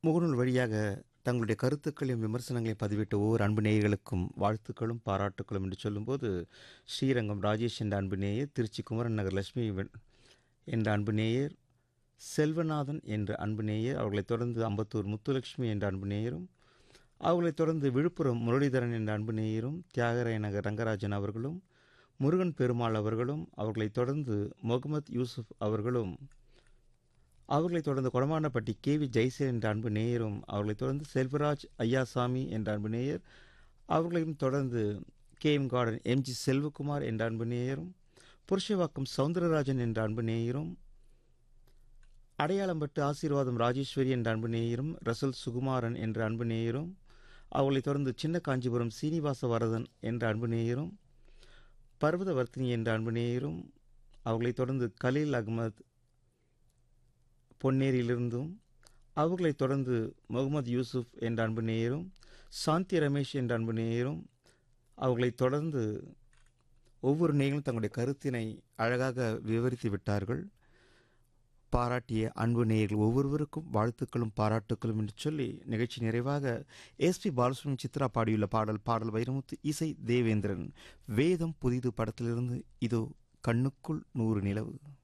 முகநூல் வழியாக தங்களுடைய கருத்துக்களையும் விமர்சனங்களையும் பதிவிட்ட ஒவ்வொரு அன்பு நேயர்களுக்கும் வாழ்த்துக்களும் பாராட்டுக்களும் என்று சொல்லும்போது ஸ்ரீரங்கம் ராஜேஷ் என்ற அன்பு நேயர் திருச்சி குமரன் நகர் லட்சுமி வெ- என்ற அன்பு நேயர் செல்வநாதன் என்ற அன்பு நேயர் அவர்களைத் தொடர்ந்து அம்பத்தூர் முத்துலட்சுமி என்ற அன்பு நேயரும் அவர்களைத் தொடர்ந்து விழுப்புரம் முரளிதரன் என்ற அன்பு நேயரும் தியாகராய நகர் ரங்கராஜன் அவர்களும் முருகன் பெருமாள் அவர்களும் அவர்களைத் தொடர்ந்து முகமது யூசுப் அவர்களும் அவர்களைத் தொடர்ந்து கொடமானப்பட்டி கே வி ஜெய்சேல் என்ற அன்பு நேயரும் அவர்களைத் தொடர்ந்து செல்வராஜ் ஐயாசாமி என்ற அன்பு நேயர் அவர்களையும் தொடர்ந்து K M garden MG Selvakumar என்ற அன்பு நேயரும் புருஷவாக்கம் சவுந்தரராஜன் என்ற அன்பு நேயரும் அடையாளம்பட்டு ஆசீர்வாதம் ராஜேஸ்வரி என்ற அன்பு நேயரும் ரசல் சுகுமாரன் என்ற அன்பு நேயரும் அவர்களைத் தொடர்ந்து சின்ன காஞ்சிபுரம் சீனிவாச வரதன் என்ற அன்பு நேயரும் பர்வதவர்த்தினி என்ற அன்பு நேயரும் அவர்களைத் தொடர்ந்து கலீல் அகமது பொன்னேரியிலிருந்தும் அவர்களைத் தொடர்ந்து முகமது யூசுப் என்ற அன்பு நேயரும் சாந்தி ரமேஷ் என்ற அன்பு நேயரும் அவர்களைத் தொடர்ந்து ஒவ்வொரு நேயர்களும் தங்களுடைய கருத்தினை அழகாக விவரித்து விட்டார்கள் பாராட்டிய அன்பு நேயர்கள் ஒவ்வொருவருக்கும் வாழ்த்துக்களும் பாராட்டுக்களும் என்று சொல்லி நிகழ்ச்சி நிறைவாக எஸ்பி பாலசுப்ரமணியம் சித்ரா பாடியுள்ள பாடல் பாடல் வைரமுத்து இசை தேவேந்திரன் வேதம் புதிது படத்திலிருந்து இதோ கண்ணுக்குள் நூறு நிலவு